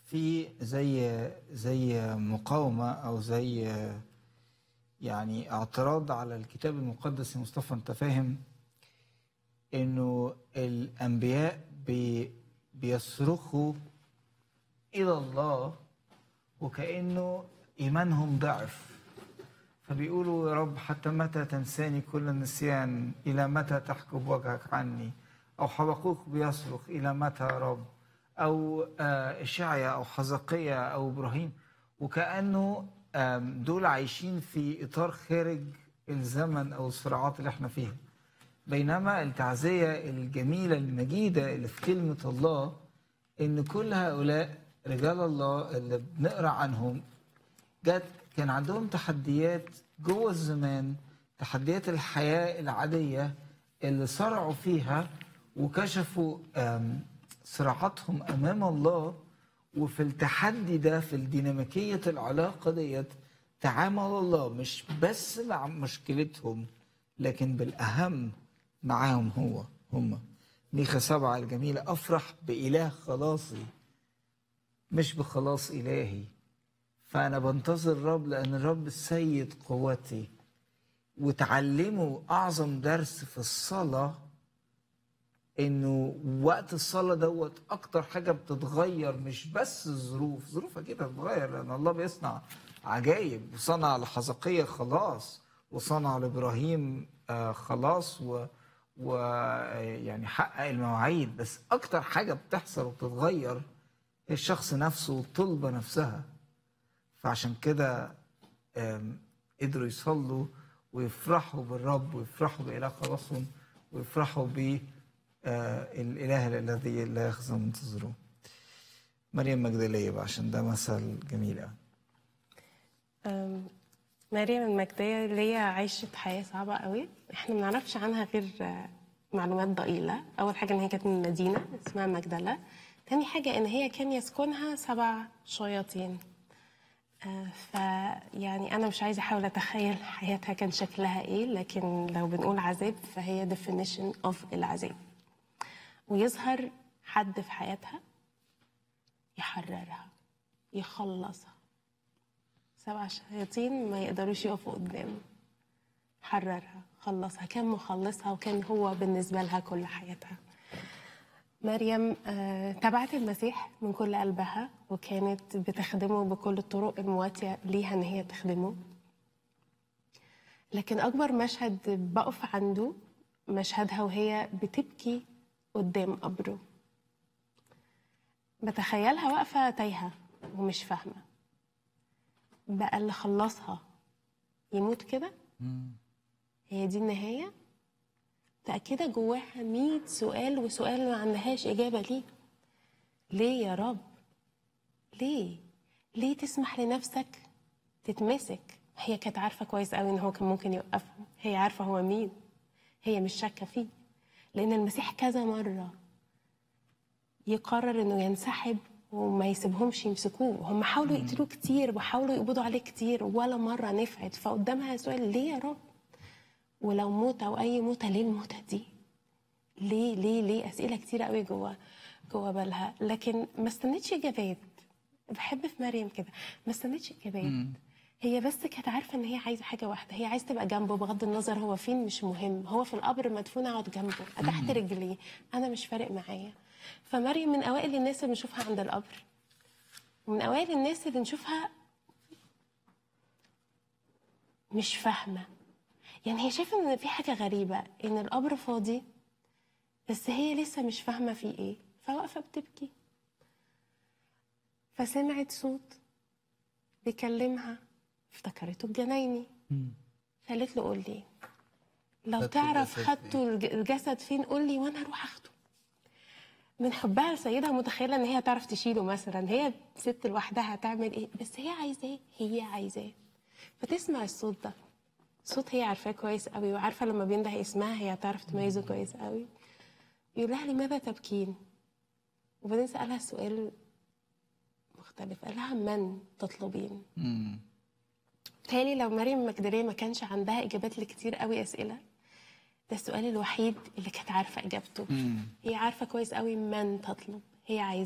في زي زي مقاومة أو زي يعني اعتراض على الكتاب المقدس يا مصطفى أنت فاهم إنه الأنبياء بي بيصرخوا إلى الله وكأنه إيمانهم ضعف فبيقولوا يا رب حتى متى تنساني كل النسيان إلى متى تحجب وجهك عني أو حبقوق بيصرخ إلى متى يا رب أو آه، إشعيا أو حزقية أو إبراهيم وكأنه آم، دول عايشين في إطار خارج الزمن أو الصراعات اللي احنا فيها بينما التعزية الجميلة المجيدة اللي في كلمة الله إن كل هؤلاء رجال الله اللي بنقرأ عنهم جت كان عندهم تحديات جوه الزمان تحديات الحياة العادية اللي صرعوا فيها وكشفوا آم، صراعاتهم أمام الله وفي التحدي ده في الديناميكية العلاقة ديت تعامل الله مش بس مع مشكلتهم لكن بالأهم معاهم هو هم ميخا سبعة الجميلة أفرح بإله خلاصي مش بخلاص إلهي فأنا بنتظر الرب لأن الرب السيد قوتي وتعلموا أعظم درس في الصلاة إنه وقت الصلاة دوت أكتر حاجة بتتغير مش بس الظروف ظروف أكيد هتتغير لأن الله بيصنع عجائب وصنع لحزقية خلاص وصنع لإبراهيم آه، خلاص و ويعني حقق المواعيد بس أكتر حاجة بتحصل وبتتغير هي الشخص نفسه والطلبة نفسها فعشان كده آم، قدروا يصلوا ويفرحوا بالرب ويفرحوا بإله خلاصهم ويفرحوا ب آه، الإله الذي لا يخزى منتظره مريم مجدلية بقى عشان ده مثل جميل قوي أم، مريم المجدية اللي هي عاشت حياة صعبة قوي احنا ما نعرفش عنها غير آه، معلومات ضئيلة أول حاجة إن هي كانت من مدينة اسمها مجدلة تاني حاجة إن هي كان يسكنها سبع شياطين آه، فيعني أنا مش عايزة أحاول أتخيل حياتها كان شكلها إيه لكن لو بنقول عذاب فهي definition of العذاب ويظهر حد في حياتها يحررها يخلصها سبع شياطين ما يقدروش يقفوا قدامه حررها خلصها كان مخلصها وكان هو بالنسبة لها كل حياتها مريم آه، تبعت المسيح من كل قلبها وكانت بتخدمه بكل الطرق المواتية ليها ان هي تخدمه لكن اكبر مشهد بقف عنده مشهدها وهي بتبكي قدام قبره بتخيلها واقفة تايهة ومش فاهمة بقى اللي خلصها يموت كده هي دي النهاية متأكدة جواها مية سؤال وسؤال ما عندهاش إجابة ليه ليه يا رب ليه ليه تسمح لنفسك تتمسك هي كانت عارفة كويس قوي إن هو كان ممكن يوقفها هي عارفة هو مين هي مش شاكة فيه لأن المسيح كذا مرة يقرر انه ينسحب وما يسيبهمش يمسكوه هم حاولوا يقتلوه كتير وحاولوا يقبضوا عليه كتير ولا مرة نفعت فقدامها سؤال ليه يا رب ولو موت او اي موتة ليه الموتة دي ليه ليه ليه اسئلة كتيرة قوي جوه جوه بالها لكن ما استنتش اجابات بحب في مريم كده ما استنتش اجابات هي بس كانت عارفه ان هي عايزه حاجه واحده هي عايزه تبقى جنبه بغض النظر هو فين مش مهم هو في القبر مدفون اقعد جنبه تحت رجليه انا مش فارق معايا فمريم من اوائل الناس اللي بنشوفها عند القبر ومن اوائل الناس اللي نشوفها مش فاهمه يعني هي شايفه ان في حاجه غريبه ان القبر فاضي بس هي لسه مش فاهمه فيه ايه فواقفه بتبكي فسمعت صوت بيكلمها افتكرته الجنايني فقالت له قول لي لو خدتوا تعرف الجسد خدته الج- الجسد فين قول لي وانا اروح اخده من حبها لسيدها متخيله ان هي تعرف تشيله مثلا هي ست لوحدها هتعمل ايه بس هي عايزاه هي عايزاه فتسمع الصوت ده صوت هي عارفاه كويس قوي وعارفه لما بينده اسمها هي هتعرف تميزه كويس قوي يقول لها لماذا تبكين وبعدين سالها سؤال مختلف قال لها من تطلبين مم. تالي لو مريم المجدلية ما كانش عندها إجابات لكتير قوي أسئلة ده السؤال الوحيد اللي كانت عارفة إجابته مم. هي عارفة كويس قوي من تطلب هي عايزة